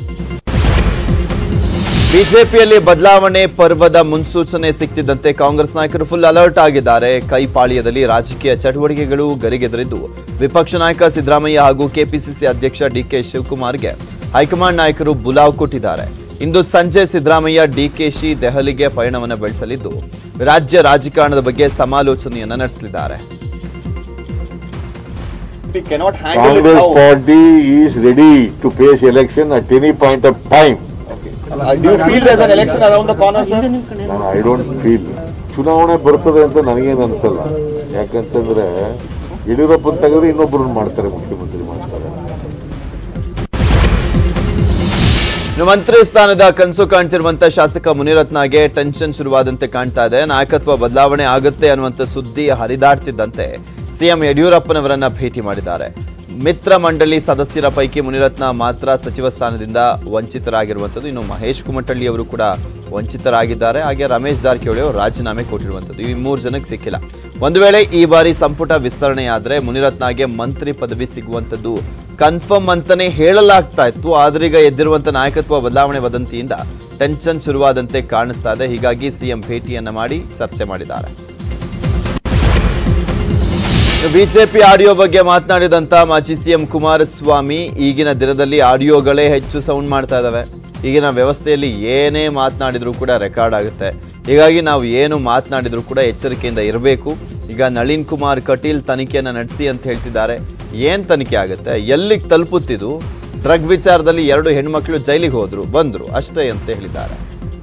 ಬಿಜೆಪಿಯಲ್ಲಿ ಬದಲಾವಣೆ ಪರ್ವದ ಮುನ್ಸೂಚನೆ ಸಿಕ್ತಿದ್ದಂತೆ ಕಾಂಗ್ರೆಸ್ ನಾಯಕರು ಫುಲ್ ಅಲರ್ಟ್ ಆಗಿದ್ದಾರೆ ಕೈಪಾಳ್ಯದಲ್ಲಿ ರಾಜಕೀಯ ಚಟುವಟಿಕೆಗಳು ಗರಿಗೆದರಿದ್ದು ವಿಪಕ್ಷ ನಾಯಕ ಸಿದ್ದರಾಮಯ್ಯ ಹಾಗೂ ಕೆಪಿಸಿಸಿ ಅಧ್ಯಕ್ಷ ಡಿಕೆ ಶಿವಕುಮಾರ್ಗೆ ಹೈಕಮಾಂಡ್ ನಾಯಕರು ಬುಲಾವ್ ಕೊಟ್ಟಿದ್ದಾರೆ ಇಂದು ಸಂಜೆ ಸಿದ್ದರಾಮಯ್ಯ ಡಿಕೆಶಿ ದೆಹಲಿಗೆ ಪಯಣವನ್ನು ಬೆಳೆಸಲಿದ್ದು ರಾಜ್ಯ ರಾಜಕಾರಣದ ಬಗ್ಗೆ ಸಮಾಲೋಚನೆಯನ್ನ ನಡೆಸಲಿದ್ದಾರೆ
Congress party is ready to face election at any point of time.
Do you feel there's an election around the corner, sir?
ನಾನು ಐ ಡೋಂಟ್ ಫೀಲ್ ಚುನಾವಣೆ ಬರ್ತದೆ ಅಂತ ನನಗೇನು ಅನ್ಸಲ್ಲ ಯಾಕಂತಂದ್ರೆ ಯಡಿಯೂರಪ್ಪನ ತೆಗೆದ್ರೆ ಇನ್ನೊಬ್ಬರನ್ನ ಮಾಡ್ತಾರೆ ಮುಖ್ಯಮಂತ್ರಿ ಮಾಡ್ತಾರೆ
ಇನ್ನು ಮಂತ್ರಿ ಸ್ಥಾನದ ಕನಸು ಕಾಣ್ತಿರುವಂತ ಶಾಸಕ ಮುನಿರತ್ನಗೆ ಟೆನ್ಷನ್ ಶುರುವಾದಂತೆ ಕಾಣ್ತಾ ಇದೆ ನಾಯಕತ್ವ ಬದಲಾವಣೆ ಆಗುತ್ತೆ ಅನ್ನುವಂಥ ಸುದ್ದಿ ಹರಿದಾಡ್ತಿದ್ದಂತೆ ಸಿಎಂ ಯಡಿಯೂರಪ್ಪನವರನ್ನ ಭೇಟಿ ಮಾಡಿದ್ದಾರೆ ಮಿತ್ರ ಮಂಡಳಿ ಸದಸ್ಯರ ಪೈಕಿ ಮುನಿರತ್ನ ಮಾತ್ರ ಸಚಿವ ಸ್ಥಾನದಿಂದ ವಂಚಿತರಾಗಿರುವಂಥದ್ದು ಇನ್ನು ಮಹೇಶ್ ಕುಮಟಳ್ಳಿ ಅವರು ಕೂಡ ವಂಚಿತರಾಗಿದ್ದಾರೆ ಹಾಗೆ ರಮೇಶ್ ಜಾರಕಿಹೊಳಿ ಅವರು ರಾಜೀನಾಮೆ ಕೊಟ್ಟಿರುವಂಥದ್ದು ಈ ಮೂರು ಜನಕ್ಕೆ ಸಿಕ್ಕಿಲ್ಲ ಒಂದು ವೇಳೆ ಈ ಬಾರಿ ಸಂಪುಟ ವಿಸ್ತರಣೆಯಾದ್ರೆ ಮುನಿರತ್ನಗೆ ಮಂತ್ರಿ ಪದವಿ ಸಿಗುವಂಥದ್ದು ಕನ್ಫರ್ಮ್ ಅಂತಾನೆ ಹೇಳಲಾಗ್ತಾ ಇತ್ತು ಆದ್ರೆ ಈಗ ಎದ್ದಿರುವಂತ ನಾಯಕತ್ವ ಬದಲಾವಣೆ ವದಂತಿಯಿಂದ ಟೆನ್ಷನ್ ಶುರುವಾದಂತೆ ಕಾಣಿಸ್ತಾ ಇದೆ ಹೀಗಾಗಿ ಸಿಎಂ ಭೇಟಿಯನ್ನ ಮಾಡಿ ಚರ್ಚೆ ಮಾಡಿದ್ದಾರೆ ಬಿಜೆಪಿ ಆಡಿಯೋ ಬಗ್ಗೆ ಮಾತನಾಡಿದಂತ ಮಾಜಿ ಸಿಎಂ ಕುಮಾರಸ್ವಾಮಿ ಈಗಿನ ದಿನದಲ್ಲಿ ಆಡಿಯೋಗಳೇ ಹೆಚ್ಚು ಸೌಂಡ್ ಮಾಡ್ತಾ ಇದಾವೆ ಈಗಿನ ವ್ಯವಸ್ಥೆಯಲ್ಲಿ ಏನೇ ಮಾತನಾಡಿದ್ರು ಕೂಡ ರೆಕಾರ್ಡ್ ಆಗುತ್ತೆ ಹೀಗಾಗಿ ನಾವು ಏನು ಮಾತನಾಡಿದ್ರು ಕೂಡ ಎಚ್ಚರಿಕೆಯಿಂದ ಇರಬೇಕು ಈಗ ನಳಿನ್ ಕುಮಾರ್ ಕಟೀಲ್ ತನಿಖೆಯನ್ನು ನಡೆಸಿ ಅಂತ ಹೇಳ್ತಿದ್ದಾರೆ ಏನ್ ತನಿಖೆ ಆಗುತ್ತೆ ಎಲ್ಲಿಗೆ ತಲುಪುತ್ತಿದ್ದು ಡ್ರಗ್ ವಿಚಾರದಲ್ಲಿ ಎರಡು ಹೆಣ್ಮಕ್ಳು ಜೈಲಿಗೆ ಹೋದ್ರು ಬಂದ್ರು ಅಷ್ಟೇ ಅಂತ ಹೇಳಿದ್ದಾರೆ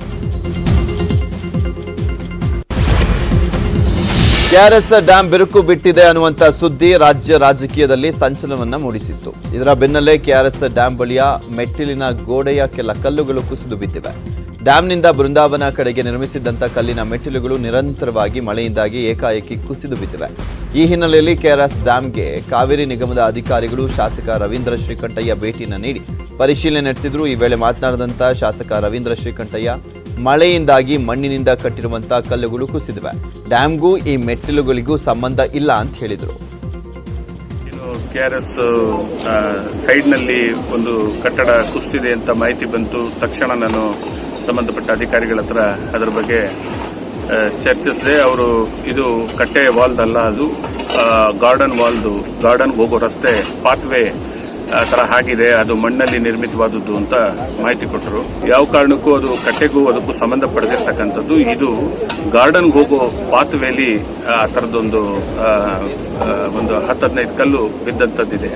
ಕೆಆರ್ಎಸ್ ಡ್ಯಾಂ ಬಿರುಕು ಬಿಟ್ಟಿದೆ ಅನ್ನುವಂತ ಸುದ್ದಿ ರಾಜ್ಯ ರಾಜಕೀಯದಲ್ಲಿ ಸಂಚಲನವನ್ನ ಮೂಡಿಸಿತ್ತು ಇದರ ಬೆನ್ನಲ್ಲೇ ಕೆಆರ್ಎಸ್ ಡ್ಯಾಂ ಬಳಿಯ ಮೆಟ್ಟಿಲಿನ ಗೋಡೆಯ ಕೆಲ ಕಲ್ಲುಗಳು ಕುಸಿದು ಬಿದ್ದಿವೆ ಡ್ಯಾಂನಿಂದ ಬೃಂದಾವನ ಕಡೆಗೆ ನಿರ್ಮಿಸಿದ್ದಂಥ ಕಲ್ಲಿನ ಮೆಟ್ಟಿಲುಗಳು ನಿರಂತರವಾಗಿ ಮಳೆಯಿಂದಾಗಿ ಏಕಾಏಕಿ ಕುಸಿದು ಬಿದ್ದಿವೆ ಈ ಹಿನ್ನೆಲೆಯಲ್ಲಿ ಕೆಆರ್ಎಸ್ ಡ್ಯಾಂಗೆ ಕಾವೇರಿ ನಿಗಮದ ಅಧಿಕಾರಿಗಳು ಶಾಸಕ ರವೀಂದ್ರ ಶ್ರೀಕಂಠಯ್ಯ ಭೇಟಿಯನ್ನು ನೀಡಿ ಪರಿಶೀಲನೆ ನಡೆಸಿದ್ರು ಈ ವೇಳೆ ಮಾತನಾಡಿದಂಥ ಶಾಸಕ ರವೀಂದ್ರ ಶ್ರೀಕಂಠಯ್ಯ ಮಳೆಯಿಂದಾಗಿ ಮಣ್ಣಿನಿಂದ ಕಟ್ಟಿರುವಂತಹ ಕಲ್ಲುಗಳು ಕುಸಿದಿವೆ ಡ್ಯಾಂಗೂ ಈ ಮೆಟ್ಟಿಲುಗಳಿಗೂ ಸಂಬಂಧ ಇಲ್ಲ ಅಂತ ಹೇಳಿದರು
ಕೆ ಆರ್ ಎಸ್ ಸೈಡ್ನಲ್ಲಿ ಒಂದು ಕಟ್ಟಡ ಕುಸಿದಿದೆ ಅಂತ ಮಾಹಿತಿ ಬಂತು ತಕ್ಷಣ ನಾನು ಸಂಬಂಧಪಟ್ಟ ಅಧಿಕಾರಿಗಳ ಹತ್ರ ಅದರ ಬಗ್ಗೆ ಆ, ಚರ್ಚಿಸಿದೆ ಅವರು ಇದು ಕಟ್ಟೆ ವಾಲ್ದಲ್ಲ ಅದು ಗಾರ್ಡನ್ ವಾಲ್ದು ಗಾರ್ಡನ್ ಹೋಗೋ ರಸ್ತೆ ಪಾತ್ವೇ ಆ ಥರ ಆಗಿದೆ ಅದು ಮಣ್ಣಲ್ಲಿ ನಿರ್ಮಿತವಾದದ್ದು ಅಂತ ಮಾಹಿತಿ ಕೊಟ್ಟರು ಯಾವ ಕಾರಣಕ್ಕೂ ಅದು ಕಟ್ಟೆಗೂ ಅದಕ್ಕೂ ಸಂಬಂಧಪಡದಿರ್ತಕ್ಕಂಥದ್ದು ಇದು ಗಾರ್ಡನ್ ಹೋಗೋ ಪಾತ್ವೇಲಿ ಆ ಥರದ್ದೊಂದು ಆ, ಆ, ಒಂದು ಹತ್ತು ಹದಿನೈದು ಕಲ್ಲು ಬಿದ್ದಂಥದ್ದಿದೆ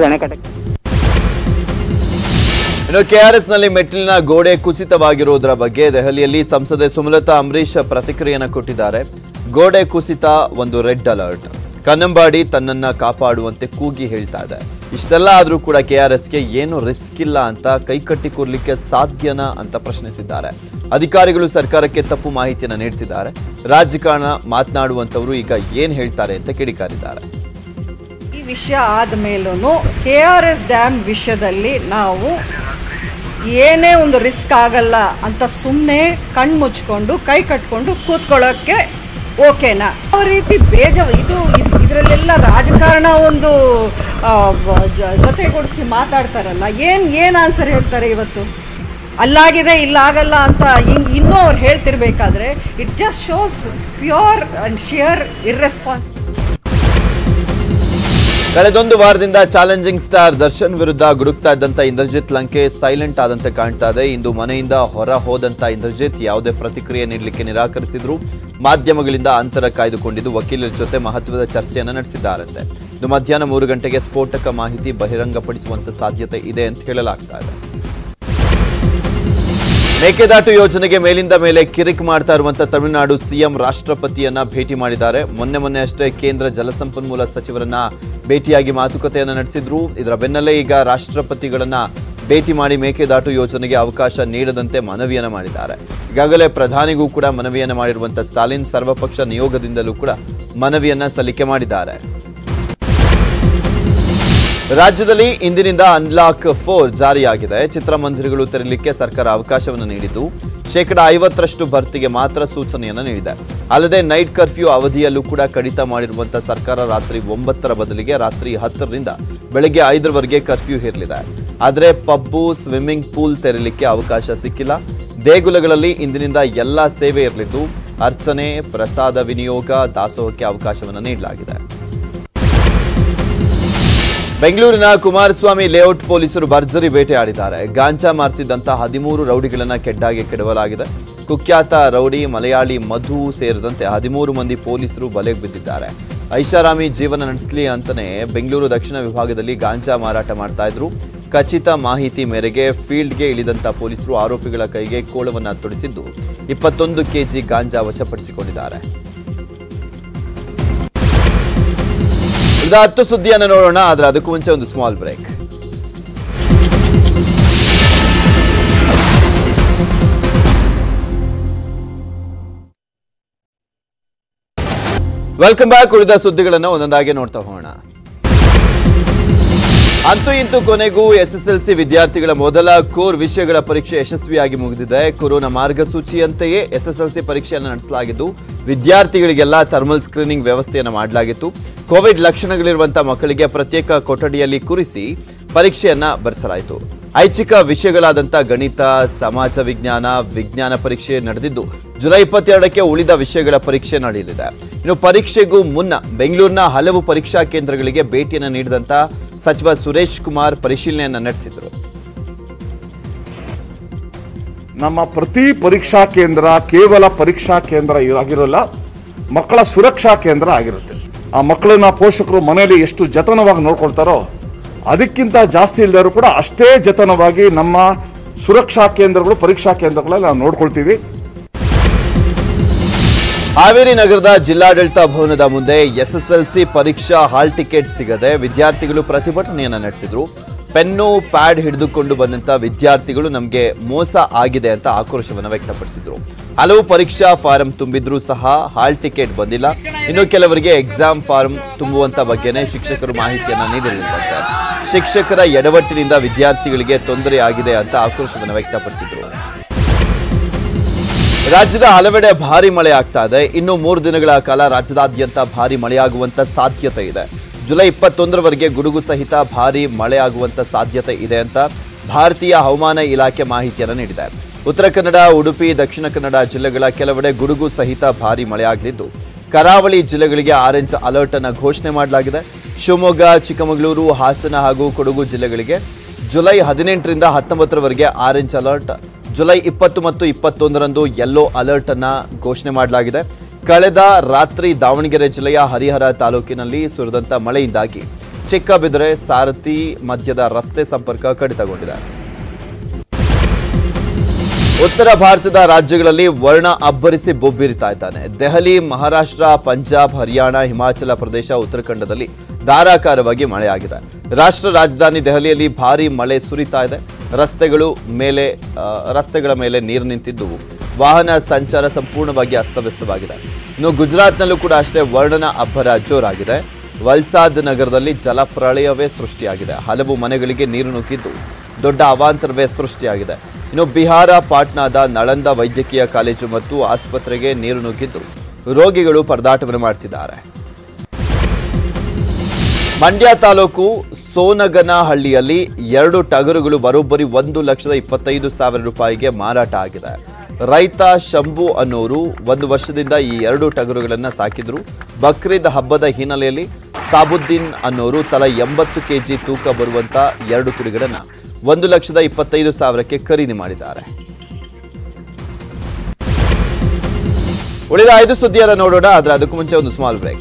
ಇನ್ನು ಕೆಆರ್ಎಸ್ ನಲ್ಲಿ ಮೆಟ್ಟಿಲಿನ ಗೋಡೆ ಕುಸಿತವಾಗಿರುವುದರ ಬಗ್ಗೆ ದೆಹಲಿಯಲ್ಲಿ ಸಂಸದೆ ಸುಮಲತಾ ಅಂಬರೀಶ್ ಪ್ರತಿಕ್ರಿಯೆಯನ್ನು ಕೊಟ್ಟಿದ್ದಾರೆ ಗೋಡೆ ಕುಸಿತ ಒಂದು ರೆಡ್ ಅಲರ್ಟ್ ಕನ್ನಂಬಾಡಿ ತನ್ನನ್ನ ಕಾಪಾಡುವಂತೆ ಕೂಗಿ ಹೇಳ್ತಾ ಇದೆ ಇಷ್ಟೆಲ್ಲ ಆದ್ರೂ ಕೂಡ ಕೆಆರ್ಎಸ್ಗೆ ಏನು ರಿಸ್ಕ್ ಇಲ್ಲ ಅಂತ ಕೈಕಟ್ಟಿ ಕೂರ್ಲಿಕ್ಕೆ ಸಾಧ್ಯನಾ ಅಂತ ಪ್ರಶ್ನಿಸಿದ್ದಾರೆ ಅಧಿಕಾರಿಗಳು ಸರ್ಕಾರಕ್ಕೆ ತಪ್ಪು ಮಾಹಿತಿಯನ್ನು ನೀಡ್ತಿದ್ದಾರೆ ರಾಜಕಾರಣ ಮಾತನಾಡುವಂತವರು ಈಗ ಏನ್ ಹೇಳ್ತಾರೆ ಅಂತ ಕಿಡಿಕಾರಿದ್ದಾರೆ
ಈ ವಿಷಯ ಆದಮೇಲೂ ಕೆ ಆರ್ ಎಸ್ ಡ್ಯಾಮ್ ವಿಷಯದಲ್ಲಿ ನಾವು ಏನೇ ಒಂದು ರಿಸ್ಕ್ ಆಗಲ್ಲ ಅಂತ ಸುಮ್ಮನೆ ಕಣ್ಣು ಮುಚ್ಕೊಂಡು ಕೈ ಕಟ್ಕೊಂಡು ಕೂತ್ಕೊಳ್ಳೋಕ್ಕೆ ಓಕೆನಾ ಯಾವ ರೀತಿ ಬೇಜ ಇದು ಇದರಲ್ಲೆಲ್ಲ ರಾಜಕಾರಣ ಒಂದು ಆ, ಬ- ಜ- ಜೊತೆಗೂಡಿಸಿ ಮಾತಾಡ್ತಾರಲ್ಲ ಏನು ಏನು ಆನ್ಸರ್ ಹೇಳ್ತಾರೆ ಇವತ್ತು ಅಲ್ಲಾಗಿದೆ ಇಲ್ಲಾಗಲ್ಲ ಅಂತ ಇನ್- ಇನ್ನೂ ಅವ್ರು ಹೇಳ್ತಿರ್ಬೇಕಾದ್ರೆ it just shows pure and sheer irresponsible
ಕಳೆದೊಂದು ವಾರದಿಂದ ಚಾಲೆಂಜಿಂಗ್ ಸ್ಟಾರ್ ದರ್ಶನ್ ವಿರುದ್ಧ ಗುಡುಕ್ತಾ ಇದ್ದಂತ ಇಂದ್ರಜಿತ್ ಲಂಕೆ ಸೈಲೆಂಟ್ ಆದಂತೆ ಕಾಣ್ತಾ ಇದೆ ಇಂದು ಮನೆಯಿಂದ ಹೊರ ಹೋದಂತ ಇಂದ್ರಜಿತ್ ಯಾವುದೇ ಪ್ರತಿಕ್ರಿಯೆ ನೀಡಲಿಕ್ಕೆ ನಿರಾಕರಿಸಿದ್ರು ಮಾಧ್ಯಮಗಳಿಂದ ಅಂತರ ಕಾಯ್ದುಕೊಂಡಿದ್ದು ವಕೀಲರ ಜೊತೆ ಮಹತ್ವದ ಚರ್ಚೆಯನ್ನು ನಡೆಸಿದ್ದಾರಂತೆ ಇದು ಮಧ್ಯಾಹ್ನ ಮೂರು ಗಂಟೆಗೆ ಸ್ಫೋಟಕ ಮಾಹಿತಿ ಬಹಿರಂಗಪಡಿಸುವಂತ ಸಾಧ್ಯತೆ ಇದೆ ಅಂತ ಹೇಳಲಾಗ್ತಾ ಇದೆ ಮೇಕೆದಾಟು ಯೋಜನೆಗೆ ಮೇಲಿಂದ ಮೇಲೆ ಕಿರಿಕ್ ಮಾಡ್ತಾ ಇರುವಂತ ತಮಿಳುನಾಡು ಸಿಎಂ ರಾಷ್ಟ್ರಪತಿಯನ್ನ ಭೇಟಿ ಮಾಡಿದ್ದಾರೆ ಮೊನ್ನೆ ಮೊನ್ನೆ ಅಷ್ಟೇ ಕೇಂದ್ರ ಜಲಸಂಪನ್ಮೂಲ ಸಚಿವರನ್ನ ಭೇಟಿಯಾಗಿ ಮಾತುಕತೆಯನ್ನ ನಡೆಸಿದ್ರು ಇದರ ಬೆನ್ನಲ್ಲೇ ಈಗ ರಾಷ್ಟ್ರಪತಿಗಳನ್ನ ಭೇಟಿ ಮಾಡಿ ಮೇಕೆದಾಟು ಯೋಜನೆಗೆ ಅವಕಾಶ ನೀಡದಂತೆ ಮನವಿಯನ್ನ ಮಾಡಿದ್ದಾರೆ ಈಗಾಗಲೇ ಪ್ರಧಾನಿಗೂ ಕೂಡ ಮನವಿಯನ್ನ ಮಾಡಿರುವಂತ ಸ್ಟಾಲಿನ್ ಸರ್ವಪಕ್ಷ ನಿಯೋಗದಿಂದಲೂ ಕೂಡ ಮನವಿಯನ್ನ ಸಲ್ಲಿಕೆ ಮಾಡಿದ್ದಾರೆ ರಾಜ್ಯದಲ್ಲಿ ಇಂದಿನಿಂದ ಅನ್ಲಾಕ್ ಫೋರ್ ಜಾರಿಯಾಗಿದೆ ಚಿತ್ರಮಂದಿರಗಳು ತೆರಲಿಕ್ಕೆ ಸರ್ಕಾರ ಅವಕಾಶವನ್ನು ನೀಡಿದ್ದು ಶೇಕಡ ಐವತ್ತರಷ್ಟು ಭರ್ತಿಗೆ ಮಾತ್ರ ಸೂಚನೆಯನ್ನು ನೀಡಿದೆ ಅಲ್ಲದೆ ನೈಟ್ ಕರ್ಫ್ಯೂ ಅವಧಿಯಲ್ಲೂ ಕೂಡ ಕಡಿತ ಮಾಡಿರುವಂತಹ ಸರ್ಕಾರ ರಾತ್ರಿ ಒಂಬತ್ತರ ಬದಲಿಗೆ ರಾತ್ರಿ ಹತ್ತರಿಂದ ಬೆಳಗ್ಗೆ ಐದರವರೆಗೆ ಕರ್ಫ್ಯೂ ಹೇರಲಿದೆ ಆದರೆ ಪಬ್ಬು ಸ್ವಿಮ್ಮಿಂಗ್ ಪೂಲ್ ತೆರಲಿಕ್ಕೆ ಅವಕಾಶ ಸಿಕ್ಕಿಲ್ಲ ದೇಗುಲಗಳಲ್ಲಿ ಇಂದಿನಿಂದ ಎಲ್ಲಾ ಸೇವೆ ಇರಲಿದ್ದು ಅರ್ಚನೆ ಪ್ರಸಾದ ವಿನಿಯೋಗ ದಾಸೋಹಕ್ಕೆ ಅವಕಾಶವನ್ನು ನೀಡಲಾಗಿದೆ ಬೆಂಗಳೂರಿನ ಕುಮಾರಸ್ವಾಮಿ ಲೇಔಟ್ ಪೊಲೀಸರು ಭರ್ಜರಿ ಬೇಟೆಯಾಡಿದ್ದಾರೆ ಗಾಂಜಾ ಮಾರ್ತಿದ್ದಂತ ಹದಿಮೂರು ರೌಡಿಗಳನ್ನ ಕೆಡ್ಡಾಗಿ ಕೆಡವಲಾಗಿದೆ ಕುಖ್ಯಾತ ರೌಡಿ ಮಲಯಾಳಿ ಮಧು ಸೇರಿದಂತೆ ಹದಿಮೂರು ಮಂದಿ ಪೊಲೀಸರು ಬಲೆಗೆ ಬಿದ್ದಿದ್ದಾರೆ ಐಷಾರಾಮಿ ಜೀವನ ನಡೆಸಲಿ ಅಂತಾನೆ ಬೆಂಗಳೂರು ದಕ್ಷಿಣ ವಿಭಾಗದಲ್ಲಿ ಗಾಂಜಾ ಮಾರಾಟ ಮಾಡ್ತಾ ಇದ್ರು ಖಚಿತ ಮಾಹಿತಿ ಮೇರೆಗೆ ಫೀಲ್ಡ್ಗೆ ಇಳಿದಂತ ಪೊಲೀಸರು ಆರೋಪಿಗಳ ಕೈಗೆ ಕೋಳವನ್ನ ತೊಡಿಸಿದ್ದು ಇಪ್ಪತ್ತೊಂದು ಕೆಜಿ ಗಾಂಜಾ ವಶಪಡಿಸಿಕೊಂಡಿದ್ದಾರೆ ಉಳಿದ ಹತ್ತು ಸುದ್ದಿಯನ್ನು ನೋಡೋಣ ಆದ್ರೆ ಅದಕ್ಕೂ ಮುಂಚೆ ಒಂದು ಸ್ಮಾಲ್ ಬ್ರೇಕ್ ವೆಲ್ಕಮ್ ಬ್ಯಾಕ್ ಉಳಿದ ಸುದ್ದಿಗಳನ್ನು ಒಂದೊಂದಾಗಿ ನೋಡ್ತಾ ಹೋಗೋಣ ಅಂತೂ ಇಂತೂ ಕೊನೆಗೂ ಎಸ್ಎಸ್ಎಲ್ಸಿ ವಿದ್ಯಾರ್ಥಿಗಳ ಮೊದಲ ಕೋರ್ ವಿಷಯಗಳ ಪರೀಕ್ಷೆ ಯಶಸ್ವಿಯಾಗಿ ಮುಗಿದಿದೆ ಕೊರೋನಾ ಮಾರ್ಗಸೂಚಿಯಂತೆಯೇ ಎಸ್ಎಸ್ಎಲ್ಸಿ ಪರೀಕ್ಷೆಯನ್ನು ನಡೆಸಲಾಗಿದ್ದು ವಿದ್ಯಾರ್ಥಿಗಳಿಗೆಲ್ಲ ಥರ್ಮಲ್ ಸ್ಕ್ರೀನಿಂಗ್ ವ್ಯವಸ್ಥೆಯನ್ನು ಮಾಡಲಾಗಿತ್ತು ಕೋವಿಡ್ ಲಕ್ಷಣಗಳಿರುವಂತಹ ಮಕ್ಕಳಿಗೆ ಪ್ರತ್ಯೇಕ ಕೊಠಡಿಯಲ್ಲಿ ಕೂರಿಸಿ ಪರೀಕ್ಷೆಯನ್ನ ಬರೆಸಲಾಯಿತು ಐಚ್ಛಿಕ ವಿಷಯಗಳಾದಂಥ ಗಣಿತ ಸಮಾಜ ವಿಜ್ಞಾನ ವಿಜ್ಞಾನ ಪರೀಕ್ಷೆ ನಡೆದಿದ್ದು ಜುಲೈ ಇಪ್ಪತ್ತೆರಡಕ್ಕೆ ಉಳಿದ ವಿಷಯಗಳ ಪರೀಕ್ಷೆ ನಡೆಯಲಿದೆ ಇನ್ನು ಪರೀಕ್ಷೆಗೂ ಮುನ್ನ ಬೆಂಗಳೂರಿನ ಹಲವು ಪರೀಕ್ಷಾ ಕೇಂದ್ರಗಳಿಗೆ ಭೇಟಿಯನ್ನು ನೀಡಿದಂತ ಸಚಿವ ಸುರೇಶ್ ಕುಮಾರ್ ಪರಿಶೀಲನೆಯನ್ನ ನಡೆಸಿದರು
ನಮ್ಮ ಪ್ರತಿ ಪರೀಕ್ಷಾ ಕೇಂದ್ರ ಕೇವಲ ಪರೀಕ್ಷಾ ಕೇಂದ್ರ ಆಗಿರೋಲ್ಲ ಮಕ್ಕಳ ಸುರಕ್ಷಾ ಕೇಂದ್ರ ಆಗಿರುತ್ತೆ ಆ ಮಕ್ಕಳನ್ನ ಪೋಷಕರು ಮನೆಯಲ್ಲಿ ಎಷ್ಟು ಜತನವಾಗಿ ನೋಡ್ಕೊಳ್ತಾರೋ ಅದಕ್ಕಿಂತ ಜಾಸ್ತಿ ಇಲ್ಲದರೂ ಕೂಡ ಅಷ್ಟೇ ಜತನವಾಗಿ ನಮ್ಮ ಸುರಕ್ಷಾ ಕೇಂದ್ರಗಳು ಪರೀಕ್ಷಾ ಕೇಂದ್ರಗಳಲ್ಲಿ ನಾವು ನೋಡ್ಕೊಳ್ತೀವಿ
ಹಾವೇರಿ ನಗರದ ಜಿಲ್ಲಾಡಳಿತ ಭವನದ ಮುಂದೆ ಎಸ್ಎಸ್ಎಲ್ಸಿ ಪರೀಕ್ಷಾ ಹಾಲ್ ಟಿಕೆಟ್ ಸಿಗದೆ ವಿದ್ಯಾರ್ಥಿಗಳು ಪ್ರತಿಭಟನೆಯನ್ನ ನಡೆಸಿದ್ರು ಪೆನ್ನು ಪ್ಯಾಡ್ ಹಿಡಿದುಕೊಂಡು ಬಂದಂತ ವಿದ್ಯಾರ್ಥಿಗಳು ನಮಗೆ ಮೋಸ ಆಗಿದೆ ಅಂತ ಆಕ್ರೋಶವನ್ನು ವ್ಯಕ್ತಪಡಿಸಿದ್ರು ಹಲವು ಪರೀಕ್ಷಾ ಫಾರಂ ತುಂಬಿದ್ರೂ ಸಹ ಹಾಲ್ ಟಿಕೆಟ್ ಬಂದಿಲ್ಲ ಇನ್ನು ಕೆಲವರಿಗೆ ಎಕ್ಸಾಮ್ ಫಾರಂ ತುಂಬುವಂತ ಬಗ್ಗೆನೇ ಶಿಕ್ಷಕರು ಮಾಹಿತಿಯನ್ನ ನೀಡಿರಲಿಲ್ಲಂತೆ ಶಿಕ್ಷಕರ ಎಡವಟ್ಟಿನಿಂದ ವಿದ್ಯಾರ್ಥಿಗಳಿಗೆ ತೊಂದರೆ ಆಗಿದೆ ಅಂತ ಆಕ್ರೋಶವನ್ನು ವ್ಯಕ್ತಪಡಿಸಿದ್ರು ರಾಜ್ಯದ ಹಲವೆಡೆ ಭಾರಿ ಮಳೆ ಆಗ್ತಾ ಇದೆ ಇನ್ನು ಮೂರು ದಿನಗಳ ಕಾಲ ರಾಜ್ಯದಾದ್ಯಂತ ಭಾರಿ ಮಳೆಯಾಗುವಂತ ಸಾಧ್ಯತೆ ಇದೆ ಜುಲೈ ಇಪ್ಪತ್ತೊಂದರವರೆಗೆ ಗುಡುಗು ಸಹಿತ ಭಾರಿ ಮಳೆ ಆಗುವಂತ ಸಾಧ್ಯತೆ ಇದೆ ಅಂತ ಭಾರತೀಯ ಹವಾಮಾನ ಇಲಾಖೆ ಮಾಹಿತಿಯನ್ನು ನೀಡಿದೆ ಉತ್ತರ ಕನ್ನಡ ಉಡುಪಿ ದಕ್ಷಿಣ ಕನ್ನಡ ಜಿಲ್ಲೆಗಳ ಕೆಲವೆಡೆ ಗುಡುಗು ಸಹಿತ ಭಾರಿ ಮಳೆಯಾಗಲಿದ್ದು ಕರಾವಳಿ ಜಿಲ್ಲೆಗಳಿಗೆ ಆರೆಂಜ್ ಅಲರ್ಟ್ ಅನ್ನು ಘೋಷಣೆ ಮಾಡಲಾಗಿದೆ ಶಿವಮೊಗ್ಗ ಚಿಕ್ಕಮಗಳೂರು ಹಾಸನ ಹಾಗೂ ಕೊಡಗು ಜಿಲ್ಲೆಗಳಿಗೆ ಜುಲೈ ಹದಿನೆಂಟರಿಂದ ಹತ್ತೊಂಬತ್ತರವರೆಗೆ ಆರೆಂಜ್ ಅಲರ್ಟ್ ಜುಲೈ ಇಪ್ಪತ್ತು ಮತ್ತು ಇಪ್ಪತ್ತೊಂದರಂದು ಯೆಲ್ಲೋ ಅಲರ್ಟ್ ಅನ್ನ ಘೋಷಣೆ ಮಾಡಲಾಗಿದೆ ಕಳೆದ ರಾತ್ರಿ ದಾವಣಗೆರೆ ಜಿಲ್ಲೆಯ ಹರಿಹರ ತಾಲೂಕಿನಲ್ಲಿ ಸುರಿದಂತ ಮಳೆಯಿಂದಾಗಿ ಚಿಕ್ಕಬಿದರೆ ಸಾರಥಿ ಮಧ್ಯದ ರಸ್ತೆ ಸಂಪರ್ಕ ಕಡಿತಗೊಂಡಿದೆ ಉತ್ತರ ಭಾರತದ ರಾಜ್ಯಗಳಲ್ಲಿ ವರ್ಣ ಅಬ್ಬರಿಸಿ ಬೊಬ್ಬಿರಿತಾ ಇದ್ದಾನೆ ದೆಹಲಿ ಮಹಾರಾಷ್ಟ್ರ ಪಂಜಾಬ್ ಹರಿಯಾಣ ಹಿಮಾಚಲ ಪ್ರದೇಶ ಉತ್ತರಾಖಂಡದಲ್ಲಿ ಧಾರಾಕಾರವಾಗಿ ಮಳೆಯಾಗಿದೆ ರಾಷ್ಟ್ರ ರಾಜಧಾನಿ ದೆಹಲಿಯಲ್ಲಿ ಭಾರಿ ಮಳೆ ಸುರಿತಾ ಇದೆ ರಸ್ತೆಗಳು ಮೇಲೆ ಆ, ರಸ್ತೆಗಳ ಮೇಲೆ ನೀರು ನಿಂತಿದ್ದು ವಾಹನ ಸಂಚಾರ ಸಂಪೂರ್ಣವಾಗಿ ಅಸ್ತವ್ಯಸ್ತವಾಗಿದೆ ಇನ್ನು ಗುಜರಾತ್ನಲ್ಲೂ ಕೂಡ ಅಷ್ಟೇ ವರ್ಣನ ಅಬ್ಬರ ಜೋರಾಗಿದೆ ವಲ್ಸಾದ್ ನಗರದಲ್ಲಿ ಜಲಪ್ರಳಯವೇ ಸೃಷ್ಟಿಯಾಗಿದೆ ಹಲವು ಮನೆಗಳಿಗೆ ನೀರು ನುಗ್ಗಿದ್ದು ದೊಡ್ಡ ಅವಾಂತರವೇ ಸೃಷ್ಟಿಯಾಗಿದೆ ಇನ್ನು ಬಿಹಾರ ಪಾಟ್ನಾದ ನಳಂದ ವೈದ್ಯಕೀಯ ಕಾಲೇಜು ಮತ್ತು ಆಸ್ಪತ್ರೆಗೆ ನೀರು ನುಗ್ಗಿದ್ದು ರೋಗಿಗಳು ಪರದಾಟವನ್ನು ಮಾಡ್ತಿದ್ದಾರೆ ಮಂಡ್ಯ ತಾಲೂಕು ಸೋನಗನಹಳ್ಳಿಯಲ್ಲಿ ಎರಡು ಟಗರುಗಳು ಬರೋಬ್ಬರಿ ಒಂದು ಲಕ್ಷದ ಇಪ್ಪತ್ತೈದು ಸಾವಿರ ರೂಪಾಯಿಗೆ ಮಾರಾಟ ಆಗಿದೆ ರೈತ ಶಂಭು ಅನ್ನೋರು ಒಂದು ವರ್ಷದಿಂದ ಈ ಎರಡು ಟಗರುಗಳನ್ನು ಸಾಕಿದ್ರು ಬಕ್ರೀದ್ ಹಬ್ಬದ ಹಿನ್ನೆಲೆಯಲ್ಲಿ ಸಾಬುದ್ದೀನ್ ಅನ್ನೋರು ತಲಾ ಎಂಬತ್ತು ಕೆಜಿ ತೂಕ ಬರುವಂತ ಎರಡು ಕುರಿಗಳನ್ನ ಒಂದು ಲಕ್ಷದ ಇಪ್ಪತ್ತೈದು ಸಾವಿರಕ್ಕೆ ಖರೀದಿ ಮಾಡಿದ್ದಾರೆ ಉಳಿದ ಐದು ಸುದ್ದಿಯನ್ನ ನೋಡೋಣ ಆದ್ರೆ ಅದಕ್ಕೂ ಮುಂಚೆ ಒಂದು ಸ್ಮಾಲ್ ಬ್ರೇಕ್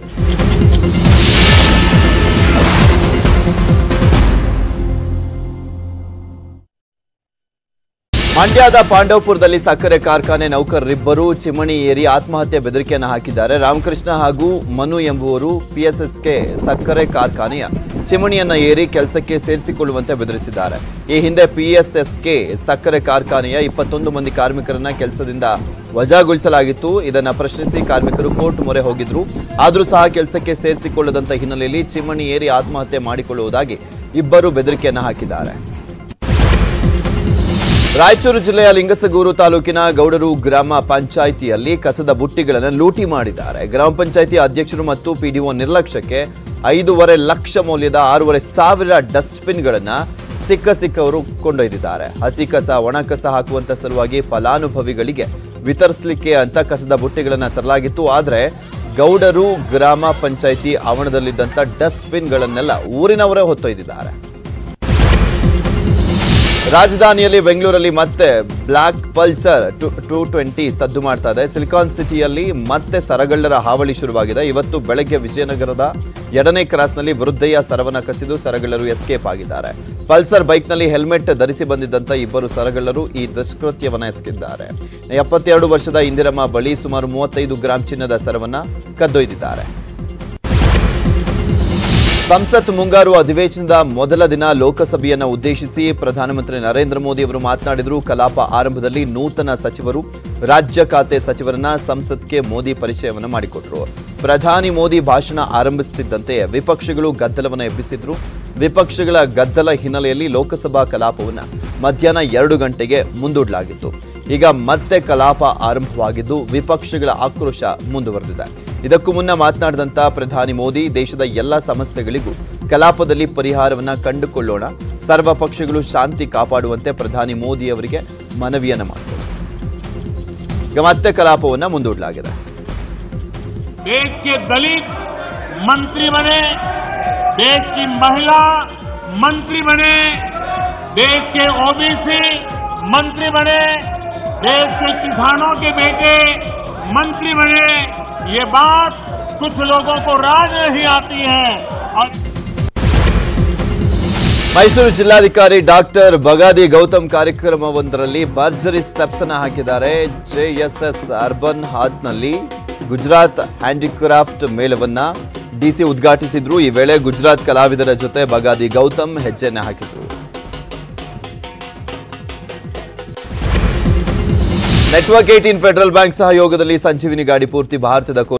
ಮಂಡ್ಯದ ಪಾಂಡವಪುರದಲ್ಲಿ ಸಕ್ಕರೆ ಕಾರ್ಖಾನೆ ನೌಕರರಿಬ್ಬರು ಚಿಮಣಿ ಏರಿ ಆತ್ಮಹತ್ಯೆ ಬೆದರಿಕೆಯನ್ನು ಹಾಕಿದ್ದಾರೆ ರಾಮಕೃಷ್ಣ ಹಾಗೂ ಮನು ಎಂಬುವರು ಪಿಎಸ್ಎಸ್ಕೆ ಸಕ್ಕರೆ ಕಾರ್ಖಾನೆಯ ಚಿಮಣಿಯನ್ನ ಏರಿ ಕೆಲಸಕ್ಕೆ ಸೇರಿಸಿಕೊಳ್ಳುವಂತೆ ಬೆದರಿಸಿದ್ದಾರೆ ಈ ಹಿಂದೆ ಪಿಎಸ್ಎಸ್ಕೆ ಸಕ್ಕರೆ ಕಾರ್ಖಾನೆಯ ಇಪ್ಪತ್ತೊಂದು ಮಂದಿ ಕಾರ್ಮಿಕರನ್ನ ಕೆಲಸದಿಂದ ವಜಾಗೊಳಿಸಲಾಗಿತ್ತು ಇದನ್ನ ಪ್ರಶ್ನಿಸಿ ಕಾರ್ಮಿಕರು ಕೋರ್ಟ್ ಮೊರೆ ಹೋಗಿದ್ರು ಆದರೂ ಸಹ ಕೆಲಸಕ್ಕೆ ಸೇರಿಸಿಕೊಳ್ಳದಂತ ಹಿನ್ನೆಲೆಯಲ್ಲಿ ಚಿಮಣಿ ಏರಿ ಆತ್ಮಹತ್ಯೆ ಮಾಡಿಕೊಳ್ಳುವುದಾಗಿ ಇಬ್ಬರು ಬೆದರಿಕೆಯನ್ನ ಹಾಕಿದ್ದಾರೆ ರಾಯಚೂರು ಜಿಲ್ಲೆಯ ಲಿಂಗಸಗೂರು ತಾಲೂಕಿನ ಗೌಡರು ಗ್ರಾಮ ಪಂಚಾಯಿತಿಯಲ್ಲಿ ಕಸದ ಬುಟ್ಟಿಗಳನ್ನು ಲೂಟಿ ಮಾಡಿದ್ದಾರೆ ಗ್ರಾಮ ಪಂಚಾಯಿತಿ ಅಧ್ಯಕ್ಷರು ಮತ್ತು ಪಿಡಿಒ ನಿರ್ಲಕ್ಷ್ಯಕ್ಕೆ ಐದೂವರೆ ಲಕ್ಷ ಮೌಲ್ಯದ ಆರೂವರೆ ಸಾವಿರ ಡಸ್ಟ್ಬಿನ್ಗಳನ್ನ ಸಿಕ್ಕ ಸಿಕ್ಕವರು ಕೊಂಡೊಯ್ದಿದ್ದಾರೆ ಹಸಿ ಕಸ ಒಣ ಕಸ ಹಾಕುವಂತ ಸಲುವಾಗಿ ಫಲಾನುಭವಿಗಳಿಗೆ ವಿತರಿಸಲಿಕ್ಕೆ ಅಂತ ಕಸದ ಬುಟ್ಟಿಗಳನ್ನ ತರಲಾಗಿತ್ತು ಆದರೆ ಗೌಡರು ಗ್ರಾಮ ಪಂಚಾಯಿತಿ ಆವರಣದಲ್ಲಿದ್ದಂಥ ಡಸ್ಟ್ಬಿನ್ಗಳನ್ನೆಲ್ಲ ಊರಿನವರೇ ಹೊತ್ತೊಯ್ದಿದ್ದಾರೆ ರಾಜಧಾನಿಯಲ್ಲಿ ಬೆಂಗಳೂರಲ್ಲಿ ಮತ್ತೆ ಬ್ಲಾಕ್ ಪಲ್ಸರ್ ಟೂ ಟ್ವೆಂಟಿ ಸದ್ದು ಮಾಡ್ತಾ ಇದೆ ಸಿಲಿಕಾನ್ ಸಿಟಿಯಲ್ಲಿ ಮತ್ತೆ ಸರಗಳ್ಳರ ಹಾವಳಿ ಶುರುವಾಗಿದೆ ಇವತ್ತು ಬೆಳಗ್ಗೆ ವಿಜಯನಗರದ ಎರಡನೇ ಕ್ರಾಸ್ನಲ್ಲಿ ವೃದ್ಧೆಯ ಸರವನ್ನ ಕಸಿದು ಸರಗಳ್ಳರು ಎಸ್ಕೇಪ್ ಆಗಿದ್ದಾರೆ ಪಲ್ಸರ್ ಬೈಕ್ನಲ್ಲಿ ಹೆಲ್ಮೆಟ್ ಧರಿಸಿ ಬಂದಿದ್ದಂತ ಇಬ್ಬರು ಸರಗಳ್ಳರು ಈ ದುಷ್ಕೃತ್ಯವನ್ನ ಎಸಗಿದ್ದಾರೆ ಎಪ್ಪತ್ತೆರಡು ವರ್ಷದ ಇಂದಿರಮ್ಮ ಬಳಿ ಸುಮಾರು ಮೂವತ್ತೈದು ಗ್ರಾಂ ಚಿನ್ನದ ಸರವನ್ನ ಕದ್ದೊಯ್ದಿದ್ದಾರೆ ಸಂಸತ್ ಮುಂಗಾರು ಅಧಿವೇಶನದ ಮೊದಲ ದಿನ ಲೋಕಸಭೆಯನ್ನು ಉದ್ದೇಶಿಸಿ ಪ್ರಧಾನಮಂತ್ರಿ ನರೇಂದ್ರ ಮೋದಿ ಅವರು ಮಾತನಾಡಿದರು ಕಲಾಪ ಆರಂಭದಲ್ಲಿ ನೂತನ ಸಚಿವರು ರಾಜ್ಯ ಖಾತೆ ಸಚಿವರನ್ನ ಸಂಸತ್ಗೆ ಮೋದಿ ಪರಿಚಯವನ್ನು ಮಾಡಿಕೊಟ್ರು ಪ್ರಧಾನಿ ಮೋದಿ ಭಾಷಣ ಆರಂಭಿಸುತ್ತಿದ್ದಂತೆ ವಿಪಕ್ಷಗಳು ಗದ್ದಲವನ್ನು ಎಬ್ಬಿಸಿದ್ರು ವಿಪಕ್ಷಗಳ ಗದ್ದಲ ಹಿನ್ನೆಲೆಯಲ್ಲಿ ಲೋಕಸಭಾ ಕಲಾಪವನ್ನು ಮಧ್ಯಾಹ್ನ ಎರಡು ಗಂಟೆಗೆ ಮುಂದೂಡಲಾಗಿತ್ತು ಈಗ ಮತ್ತೆ ಕಲಾಪ ಆರಂಭವಾಗಿದ್ದು ವಿಪಕ್ಷಗಳ ಆಕ್ರೋಶ ಮುಂದುವರೆದಿದೆ ಇದಕ್ಕೂ ಮುನ್ನ ಮಾತನಾಡಿದಂತ ಪ್ರಧಾನಿ ಮೋದಿ ದೇಶದ ಎಲ್ಲ ಸಮಸ್ಯೆಗಳಿಗೂ ಕಲಾಪದಲ್ಲಿ ಪರಿಹಾರವನ್ನ ಕಂಡುಕೊಳ್ಳೋಣ ಸರ್ವ ಪಕ್ಷಗಳು ಶಾಂತಿ ಕಾಪಾಡುವಂತೆ ಪ್ರಧಾನಿ ಮೋದಿ ಅವರಿಗೆ ಮನವಿಯನ್ನ ಮಾಡಿದರು ಈಗ ಮತ್ತೆ ಕಲಾಪವನ್ನ ಮುಂದೂಡಲಾಗಿದೆ
देश के दलित मंत्री बने देश की महिला मंत्री बने देश के ओबीसी मंत्री बने देश के किसानों के बेटे मंत्री बने ये बात कुछ लोगों को राज नहीं आती है और
ಮೈಸೂರು ಜಿಲ್ಲಾಧಿಕಾರಿ ಡಾಕ್ಟರ್ ಬಗಾದಿ ಗೌತಮ್ ಕಾರ್ಯಕ್ರಮವೊಂದರಲ್ಲಿ ಭರ್ಜರಿ ಸ್ಟೆಪ್ಸ್ ಅನ್ನ ಹಾಕಿದ್ದಾರೆ ಜೆಎಸ್ಎಸ್ ಅರ್ಬನ್ ಹಾತ್ನಲ್ಲಿ ಗುಜರಾತ್ ಹ್ಯಾಂಡಿಕ್ರಾಫ್ಟ್ ಮೇಳವನ್ನ ಡಿಸಿ ಉದ್ಘಾಟಿಸಿದ್ರು ಈ ವೇಳೆ ಗುಜರಾತ್ ಕಲಾವಿದರ ಜೊತೆ ಬಗಾದಿ ಗೌತಮ್ ಹೆಜ್ಜೆಯನ್ನ ಹಾಕಿದ್ರು ನೆಟ್ವರ್ಕ್ ಏಟೀನ್ ಫೆಡರಲ್ ಬ್ಯಾಂಕ್ ಸಹಯೋಗದಲ್ಲಿ ಸಂಜೀವಿನಿ ಗಾಡಿ ಪೂರ್ತಿ ಭಾರತದ